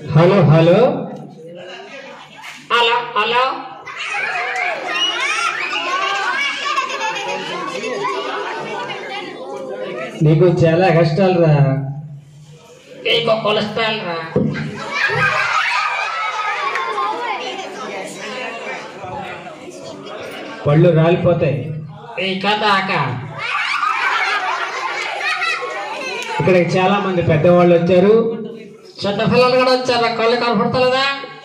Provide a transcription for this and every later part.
Hello hello hello hello నీకు చాలా కష్టాలు రా నీకు కొలెస్ట్రాల్ రా పళ్ళు రాలిపోతాయి ఇంకా దాకా ఇక్కడికి చాలా మంది పెద్దవాళ్ళు వచ్చారు చిన్న పిల్లలు కూడా వచ్చారా కళ్ళు కనపడతలేదా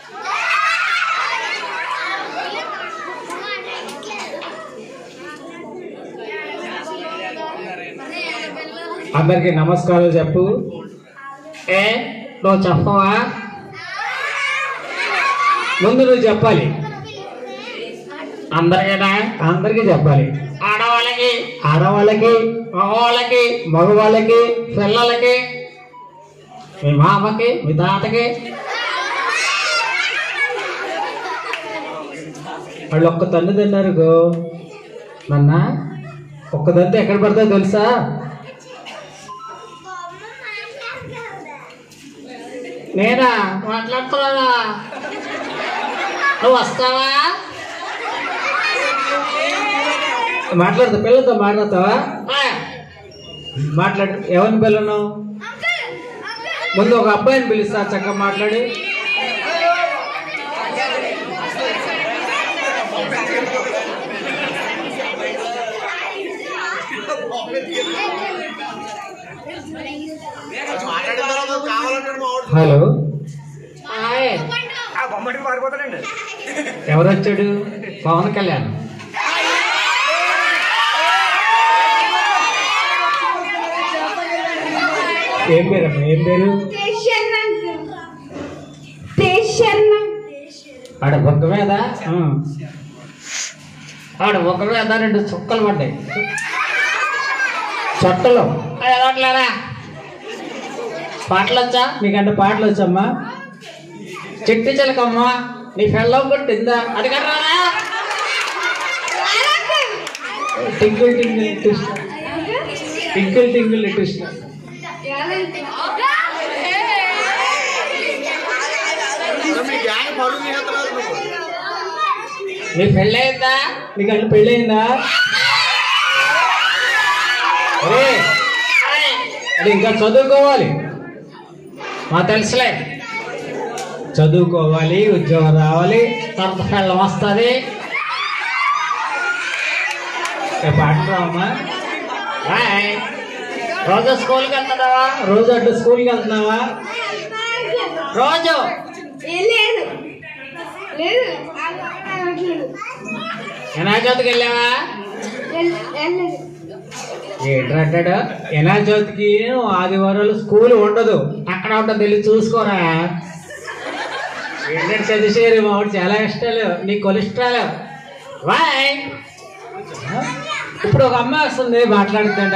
అందరికి నమస్కారాలు చెప్పు ఏ నువ్వు చెప్పవా ముందు నువ్వు చెప్పాలి అందరికీనా అందరికి చెప్పాలి ఆడవాళ్ళకి ఆడవాళ్ళకి మగవాళ్ళకి మగవాళ్ళకి పిల్లలకి మీ మామకి మీ తాతకి వాళ్ళు ఒక్క తన్ను తిన్నారు గో నన్న ఒక్క తంతు ఎక్కడ పడతా తెలుసా నేనా మాట్లాడుతున్నానా నువ్వు వస్తావా మాట్లాడతా పిల్లలతో మాట్లాడతావా ఆ, మాట్లాడు ఎవరిని పిల్లను ముందు ఒక అబ్బాయిని పిలుస్తా చక్కగా మాట్లాడి హలో ఆయ్, ఎవరు వచ్చాడు పవన్ కళ్యాణ్ ఏం పేరమ్మా ఏం పేరు స్టేషన్ అంకుల్ స్టేషన్ ఆడ బొక్క మీద ఆ, ఆడ బొక్క మీద రెండు చుక్కలు పడ్డాయి చట్టలో ఎలాట్లేరా పాటలు వచ్చా నీకంటే పాటలు వచ్చమ్మా చిట్టి చిలకమ్మ నీ పెళ్ళం కొట్టిందా అది కర్రారా tinkle tinkle little tinkle tinkle little నీ పెళ్ళయిందా నీకంటే పెళ్ళయిందా అరే అది ఇంకా చదువుకోవాలి మా తెలుసులే చదువుకోవాలి ఉద్యోగం రావాలి తర్వాత పెళ్ళం వస్తుంది రేపు పాటలు రావమ్మా రోజు స్కూల్కి వెళ్తున్నావా రోజు అటు స్కూల్కి వెళ్తున్నావా రోజు లేదు లేదు వెళ్ళలేదు వినాయకతికి వెళ్ళావా వెళ్ళలేదు ఏంటంటాడు ఎలా చదువుకి ఆదివారాలు స్కూల్ ఉండదు అక్కడ ఉంటుంది వెళ్ళి చూసుకోరా ఏంటంటే చదివేసారు మా వాడు చాలా ఇష్టాలు నీ కొలెస్ట్రాల్ బాయ్ ఇప్పుడు ఒక అమ్మాయి వస్తుంది మాట్లాడుతుంట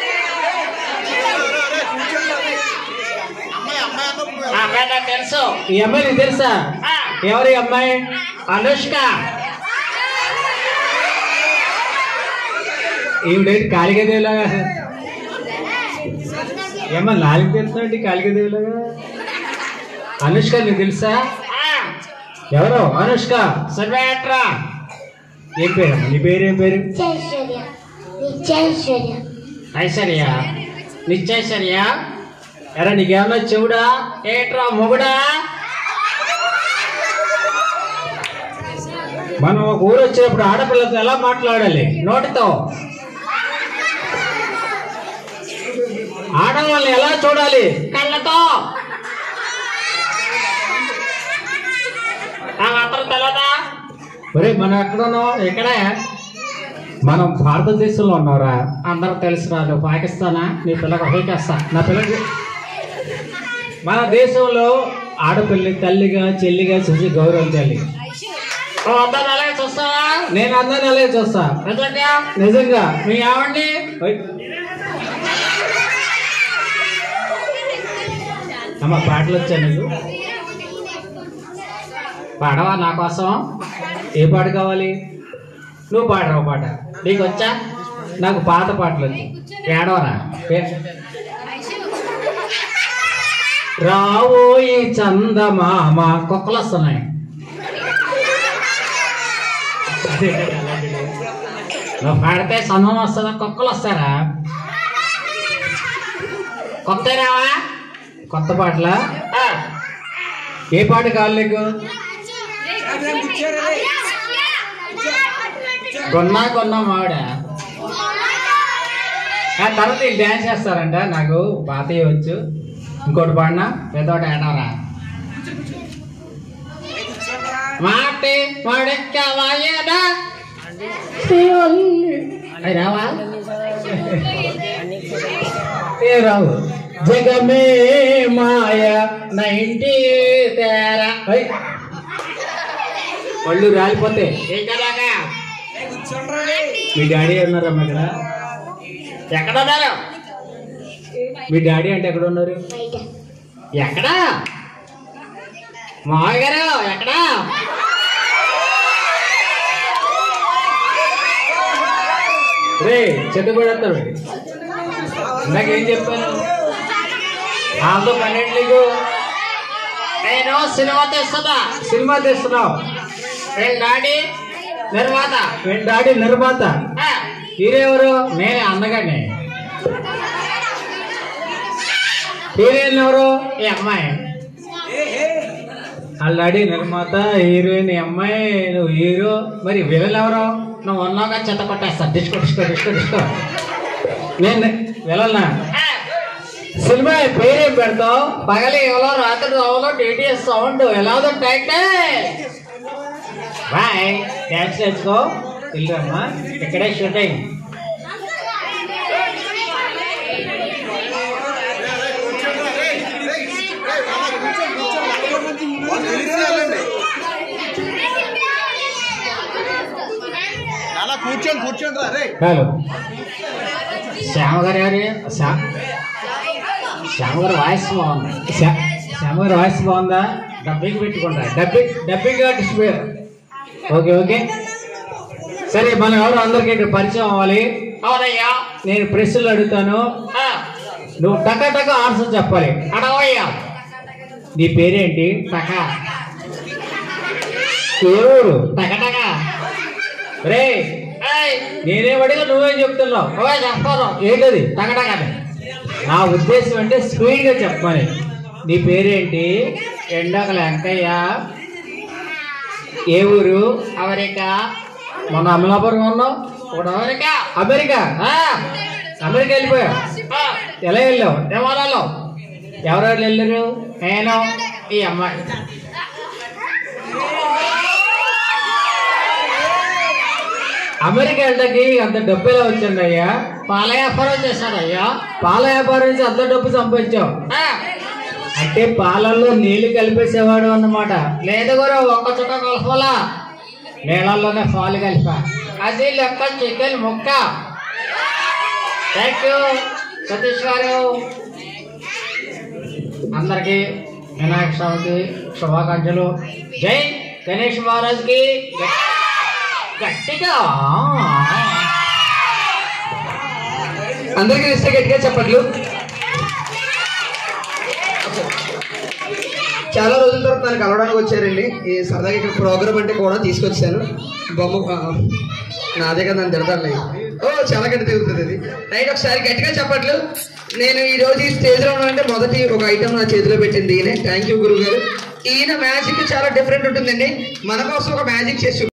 ఆ అమ్మాయి నాకు తెలుసు ఈ అమ్మాయి నీకు తెలుసా ఆ, ఎవరి అమ్మాయి అనుష్క ఈవిడేంటి కాళికాదేవిలాగా ఏమ్మా నాలుగు తెలుసా కాళికాదేవిలాగా అనుష్క నీకు తెలుసా ఆ, ఎవరు అనుష్క సర్వేట్రా ఏం పేరు నీ పేరు ఏం పేరు నిత్యైశ్వర్య నిత్యైశ్వర్య ఐశ్వర్య నిత్యైశ్వర్య ఎరా నీకేమన్నా చెవుడా ఏట్రా మొగుడా మనం ఒక ఊరు వచ్చినప్పుడు ఆడపిల్లతో ఎలా మాట్లాడాలి నోటితో ఆడవాళ్ళని ఎలా చూడాలి కళ్ళతో ఆ మాత్రం తెలదా ఒరే మనం ఎక్కడ ఉన్నాం ఇక్కడ మనం భారతదేశంలో ఉన్నారా అందరూ తెలుసు రాదు పాకిస్తానా నీ పిల్లకి హోకేస్తా నా పిల్లకి మన దేశంలో ఆడపిల్లని తల్లిగా చెల్లిగా చూసి గౌరవించాలి నువ్వు అందరూ అలాగే చూస్తావా నేను అందరిని అలాగే చూస్తా నిజంగా నిజంగా మీ ఆవిడ్ని ఓయ్. అమ్మ పాటలు వచ్చా నీకు పాడవా నా కోసం ఏ పాట కావాలి నువ్వు పాడరావు పాట నీకు వచ్చా నాకు పాత పాటలు వచ్చు ఏడవరా ఏ- రావోయి చందమామ కుక్కలు వస్తున్నాయి నువ్వు పాడితే చందం వస్తుందా కుక్కలు వస్తారా కొత్త రావా కొత్త పాటల ఏ పాట కావాలి నీకు కొన్నా కొన్నా మావిడ ఆ తర్వాత వీళ్ళు డ్యాన్స్ చేస్తారంట నాకు పాత వచ్చు ఇంకోటి పాడినా ఏదోటి ఏడారా మాటే మాడెక్కావా ఏడా అవి రావా ఏ రావు జగమే మాయ నైంటీ తేరా ఓయ్. పళ్ళు రాలిపోతే ఏంటలాగా మీ డాడీ ఉన్నారమ్మా ఇక్కడ ఎక్కడ ఉన్నారు మీ డాడీ అంటే ఎక్కడ ఉన్నారు బయట ఎక్కడా మావయ్య గారు ఎక్కడా రే చెత్త పడేస్తారు నాకేం చెప్పాను వాళ్ళతో పన్నెండు నీకు నేను సినిమా తెస్తున్నా సినిమా తీస్తున్నావు వీళ్ళ డాడీ నిర్మాత మీ డాడీ నిర్మాత ఆ, హీరో ఎవరు నేనే అన్నగాడిని హీరోయిన్ ఎవరు ఈ అమ్మాయి వాళ్ళ డాడీ నిర్మాత హీరోయిన్ ఈ అమ్మాయి నువ్వు హీరో మరి విలన్ ఎవరు నువ్వు ఉన్నాగా చెత్త కొట్టేస్తా డిస్కో డిస్కో డిస్కో డిస్కో నేను విలన్నా ఆ, సినిమా పేరేం పెడతావు పగలి ఎవరో రాత్రి ఎవరో డిటిఎస్ సౌండ్ ఎలా టైటిల్ బాయ్ డ్యాన్స్ నేర్చుకో వెళ్ళరమ్మా ఇక్కడే షూటింగ్ అలా కూర్చోండి కూర్చోండి రా రే హలో శ్యామ గారు ఎవరు శ్యా- శ్యామ గారు వాయిస్ బాగుంది శ్యా- శ్యామ గారు వాయిస్ బాగుందా డబ్బింగ్ పెట్టుకుంటా డబ్బింగ్ డబ్బింగ్ ఆర్టిస్ట్ పేరు ఓకే ఓకే సరే మనం ఎవరు అందరికీ ఇక్కడ పరిచయం అవ్వాలి అవునయ్యా నేను ప్రశ్నలు అడుగుతాను ఆ, నువ్వు టక టక ఆన్సర్ చెప్పాలి అడవయ్యా నీ పేరేంటి టక ఎవరు టకటక రే ఏయ్, నేనేం అడిగా నువ్వేం చెప్తున్నావు నువ్వే చెప్పాను ఏంటది టకటకని నా ఉద్దేశం అంటే స్పీడ్ గా చెప్పమని నీ పేరేంటి ఎండకల వెంకయ్య ఏ ఊరు అమెరికా మొన్న అమలాపురం ఉన్నావు ఇప్పుడు అమెరికా అమెరికా ఆ, అమెరికా వెళ్ళిపోయావు ఆ, ఎలా వెళ్ళావు విమానాల్లో ఎవరెవరు వెళ్ళారు నేను ఈ అమ్మాయి అమెరికా వెళ్ళడానికి అంత డబ్బు ఎలా వచ్చింది అయ్యా పాల వ్యాపారం చేశాడయ్యా పాల వ్యాపారం నుంచి అంత డబ్బు సంపాదించావు ఆ, అంటే పాలల్లో నీళ్లు కలిపేసేవాడు అన్నమాట లేదు గురు ఒక్క చుక్క కలపాలా నీళ్ళల్లోనే పాలు కలిపా అది లెక్క చికెన్ ముక్క థ్యాంక్ యూ సతీష్ గారు అందరికి వినాయక చవితి శుభాకాంక్షలు జై గణేష్ మహారాజ్కి గ- గట్టిగా అందరికీ ఇస్తే గట్టిగా చెప్పట్లు చాలా రోజుల తర్వాత నన్ను కలవడానికి వచ్చారండి ఈ సరదాగా ఇక్కడ ప్రోగ్రామ్ అంటే కూడా తీసుకొచ్చాను బొమ్మ ఆ, నాదే కదా నన్ను తిడతాను ఓ చాలా గట్టి తిరుగుతుంది ఇది రైట్ ఒకసారి గట్టిగా చెప్పట్లు నేను ఈ రోజు ఈ స్టేజ్ లో ఉన్నానంటే మొదటి ఒక ఐటమ్ నా చేతిలో పెట్టింది ఈయన థ్యాంక్ యూ గురువు గారు ఈయన మ్యాజిక్ చాలా డిఫరెంట్ ఉంటుందండి మన కోసం ఒక మ్యాజిక్ చేసి